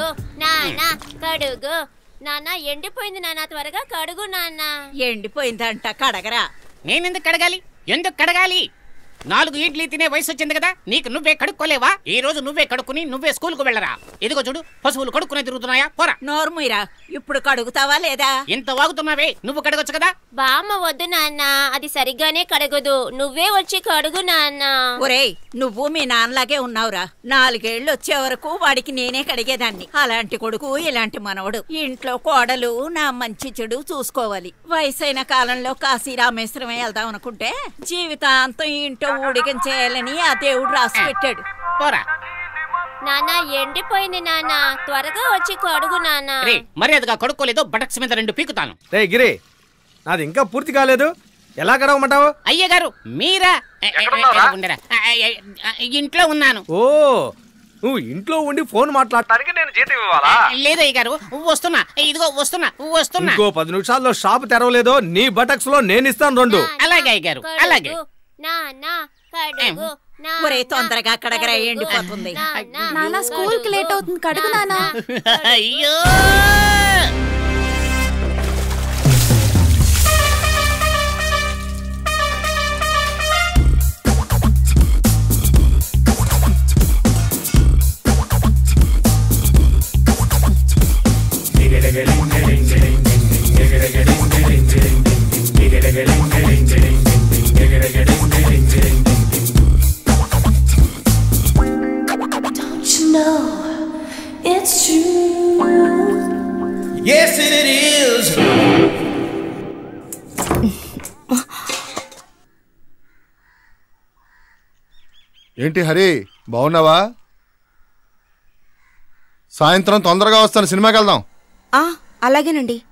కడుగు నాన్న కడుగు నాన్న ఎండిపోయింది నాన్న త్వరగా కడుగు నాన్న ఎండిపోయిందంట కడగరా నేనెందుకు కడగాలి ఎందుకు కడగాలి నాలుగు ఇడ్లీ తినే వయసు వచ్చింది కదా నీకు నువ్వే కడుక్కోలేవా ఈ రోజు నువ్వే కడుక్కుని నువ్వే స్కూల్ కు వెళ్ళరా ఇదిగో చూడు పశువులు కడుక్కునే తిరుగుతున్నాయా పోరా నోర్ముయిరా ఇప్పుడు కడుగుతావా లేదా ఎంత వాగుతున్నావే నువ్వు కడగొచ్చు కదా బామ్మ వద్దు నాన్న అది సరిగ్గానే కడగదు నువ్వే వచ్చి కడుగు నాన్న ఒరేయ్ నువ్వు మీ నాన్నలాగే ఉన్నావురా నాలుగేళ్లు వచ్చే వరకు వాడికి నేనే కడిగేదాన్ని అలాంటి కొడుకు ఇలాంటి మనవడు ఇంట్లో కోడలు నా మంచి చెడు చూసుకోవాలి వయసైన కాలంలో కాశీ రామేశ్వరమే వెళ్దాం అనుకుంటే జీవితాంతం ఈ ఇంట్లో ఊడిగం చేయాలని ఆ దేవుడు రాసి పెట్టాడు పోరా నాన్న ఎండిపోయింది నాన్న త్వరగా వచ్చి కడుగు నాన్న రే మర్యాదగా కడుక్కోలేదో బటక్స్ మీద రెండు పీకుతాను రే గిరి నాది ఇంకా పూర్తి కాలేదు ఎలా కడగమంటావు అయ్య గారు మీరా ఏ, ఏ, ఏ, ఉండరా. ఆ, ఏ, ఆ, ఇంట్లో ఉన్నాను ఓ నువ్వు ఇంట్లో ఉండి ఫోన్ మాట్లాడటానికి నేను జీతం ఇవ్వాలా లేదయ్య గారు వస్తున్నా ఇదిగో వస్తున్నా వస్తున్నా ఇంకో పది నిమిషాల్లో షాప్ తెరవలేదో నీ బటక్స్ లో నేను ఇస్తాను రెండు అలాగే అయ్య గారు కడుగు. అలాగే నాన్న కడుగు నాన్న, ఒరే తొందరగా కడగరా కడుగు. ఎండిపోతుంది నాన్న, నాన్న స్కూల్ కి లేట్ అవుతుంది కడుగు నాన్న అయ్యో Don't you know it's true? Yes, it is. ఏంటి హరి బాగున్నావా సాయంత్రం తొందరగా వస్తాను సినిమాకి వెళ్దాం ఆ అలాగేనండి